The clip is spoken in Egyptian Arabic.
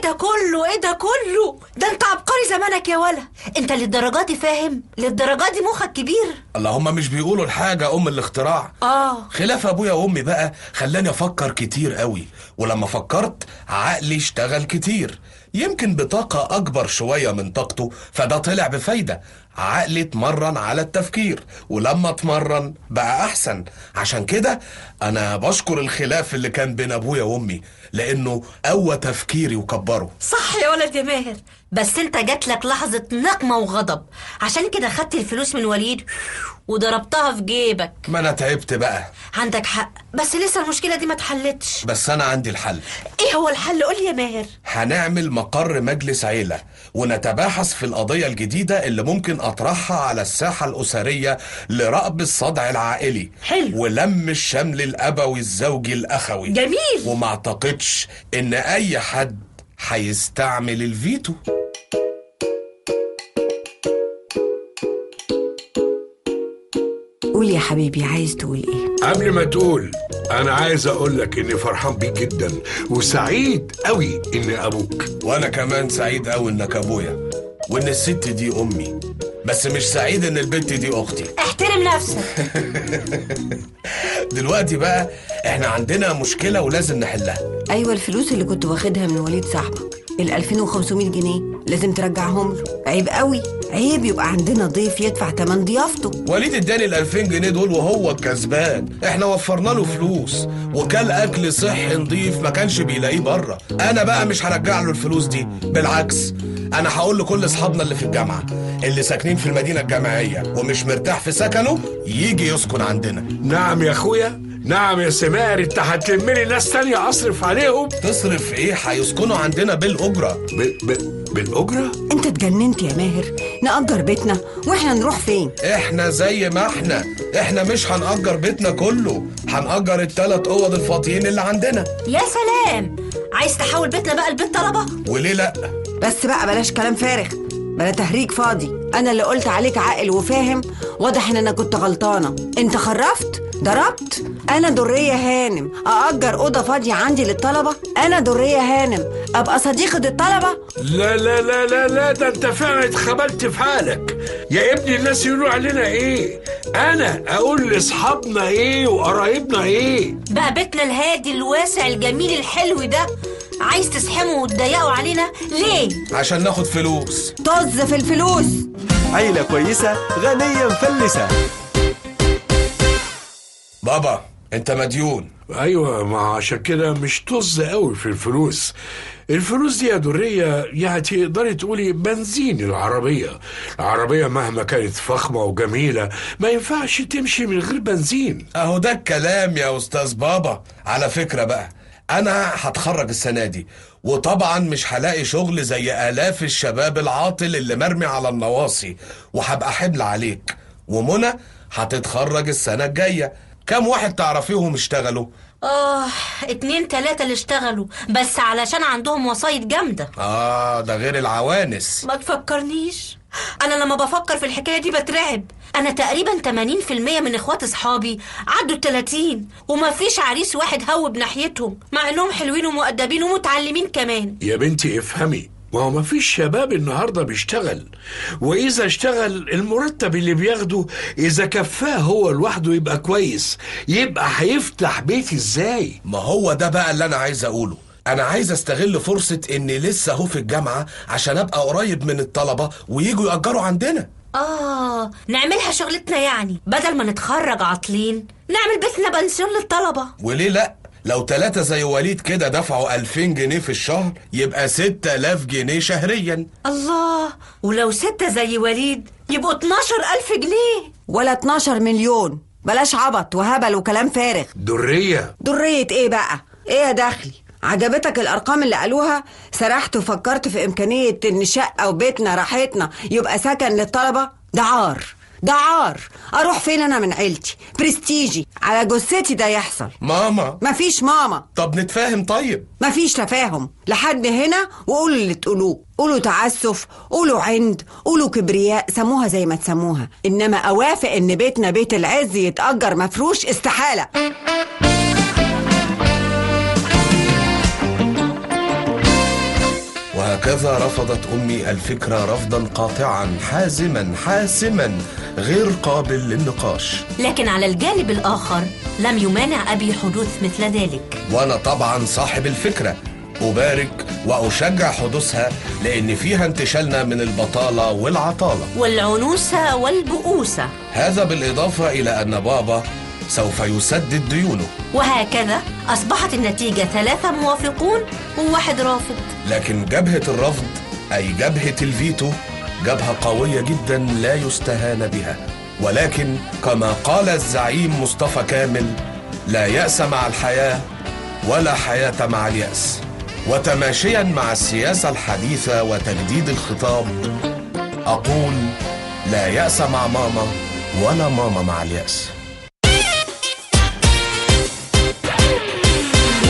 ده كله ايه ده كله ده انت عبقري زمانك يا ولا انت للدرجه دي فاهم للدرجه دي مخك كبير اللهم مش بيقولوا الحاجة أم الاختراع اه خلاف أبويا وأمي بقى خلاني أفكر كتير قوي ولما فكرت عقلي اشتغل كتير يمكن بطاقة أكبر شوية من طاقته فده طلع بفايدة عقلي اتمرن على التفكير ولما اتمرن بقى أحسن عشان كده أنا بشكر الخلاف اللي كان بين أبويا وأمي لأنه قوى تفكيري وكبره صح يا ولد يا ماهر بس انت جات لك لحظه نقمه وغضب عشان كده خدت الفلوس من وليد وضربتها في جيبك ما أنا تعبت بقى عندك حق بس لسه المشكله دي ما اتحلتش بس أنا عندي الحل ايه هو الحل قول لي يا ماهر هنعمل مقر مجلس عيلة ونتباحث في القضية الجديدة اللي ممكن أطرحها على الساحة الأسرية لرأب الصدع العائلي حلو. ولم الشمل الأبوي الزوجي الأخوي جميل. وما أعتقدش إن أي حد هيستعمل الفيتو قول يا حبيبي عايز تقول ايه قبل ما تقول انا عايز اقول لك اني فرحان بيك جدا وسعيد قوي اني ابوك وأنا كمان سعيد أوي إنك أبويا وإن الست دي أمي بس مش سعيد إن البنت دي أختي احترم نفسك دلوقتي بقى إحنا عندنا مشكلة ولازم نحلها ايوه الفلوس اللي كنت واخدها من وليد صاحبك ال 2500 جنيه لازم ترجعهم له عيب قوي عيب يبقى عندنا ضيف يدفع تمن ضيافته وليد اداني ال 2000 جنيه دول وهو الكسبان احنا وفرنا له فلوس وكل اكل صحي نضيف ما كانش بيلاقيه بره انا بقى مش هرجع له الفلوس دي بالعكس انا هقول لكل اصحابنا اللي في الجامعه اللي ساكنين في المدينه الجامعيه ومش مرتاح في سكنه يجي يسكن عندنا نعم يا اخويا نعم يا سمار انت هتلم لي ناس تانية اصرف عليهم تصرف ايه هيسكنوا عندنا بالاجره ب... ب... بالاجره انت اتجننت يا ماهر نأجر بيتنا واحنا نروح فين احنا زي ما احنا احنا مش هنأجر بيتنا كله هنأجر التلات اوض الفاضيين اللي عندنا يا سلام عايز تحول بيتنا بقى لبيت طلبه وليه لا بس بقى بلاش كلام فارغ بلا تهريج فاضي انا اللي قلت عليك عاقل وفاهم واضح ان انا كنت غلطانه انت خرفت ضربت انا دريه هانم ااجر اوضه فاضيه عندي للطلبه انا دريه هانم ابقى صديقه الطلبه لا لا لا لا لا ده انت فعلا اتخبلت في حالك يا ابني الناس يقولوا علينا ايه انا اقول لاصحابنا ايه وقرايبنا ايه بقى بيتنا الهادي الواسع الجميل الحلو ده عايز تسحمه وتضيقوا علينا ليه عشان ناخد فلوس طز في الفلوس عيلة كويسة غنية مفلسة بابا انت مديون ايوه ما عشان كده مش طز قوي في الفلوس الفلوس دي يا درية يعني تقدري تقولي بنزين العربية العربية مهما كانت فخمة وجميلة ما ينفعش تمشي من غير بنزين اهو ده الكلام يا استاذ بابا على فكرة بقى انا هتخرج السنة دي وطبعا مش هلاقي شغل زي الاف الشباب العاطل اللي مرمي على النواصي وهبقى حمل عليك ومنى هتتخرج السنة الجاية كم واحد تعرفيهم اشتغلوا اه اتنين تلاتة اللي اشتغلوا بس علشان عندهم وسايط جامدة اه ده غير العوانس ما تفكرنيش انا لما بفكر في الحكاية دي بترعب انا تقريبا 80% من اخوات اصحابي عدوا 30 ومفيش عريس واحد هوب ناحيتهم مع انهم حلوين ومؤدبين ومتعلمين كمان يا بنتي افهمي ما هو ما فيش شباب النهاردة بيشتغل وإذا اشتغل المرتب اللي بياخده إذا كفاه هو لوحده يبقى كويس يبقى هيفتح بيت إزاي ما هو ده بقى اللي انا عايز اقوله انا عايز استغل فرصة اني لسه اهو في الجامعة عشان ابقى قريب من الطلبة ويجوا يأجروا عندنا اه نعملها شغلتنا يعني بدل ما نتخرج عاطلين نعمل بيتنا بنسيون للطلبة وليه لا لو ثلاثة زي وليد كده دفعوا 2000 جنيه في الشهر يبقى 6000 جنيه شهريا الله ولو ستة زي وليد يبقوا 12 ألف جنيه ولا 12 مليون بلاش عبط وهبل وكلام فارغ درية درية ايه بقى ايه يا دخلي عجبتك الارقام اللي قالوها سرحت وفكرت في امكانية ان شقة وبيتنا راحتنا يبقى سكن للطلبة ده عار ده عار اروح فين انا من عيلتي برستيجي على جثتي ده يحصل ماما مفيش ماما طب نتفاهم طيب مفيش تفاهم لحد هنا وقولوا اللي تقولوه قولوا تعسف قولوا عند قولوا كبرياء سموها زي ما تسموها انما اوافق ان بيتنا بيت العز يتأجر مفروش استحالة وهكذا رفضت أمي الفكرة رفضا قاطعا حازما حاسما غير قابل للنقاش لكن على الجانب الآخر لم يمانع أبي حدوث مثل ذلك وأنا طبعا صاحب الفكرة أبارك وأشجع حدوثها لأن فيها انتشالنا من البطالة والعطالة والعنوسة والبؤوسة هذا بالإضافة إلى أن بابا سوف يسدد ديونه وهكذا أصبحت النتيجة ثلاثة موافقون وواحد رافض لكن جبهة الرفض أي جبهة الفيتو جبهة قوية جدا لا يستهان بها ولكن كما قال الزعيم مصطفى كامل لا يأس مع الحياة ولا حياة مع اليأس وتماشيا مع السياسة الحديثة وتجديد الخطاب أقول لا يأس مع ماما ولا ماما مع اليأس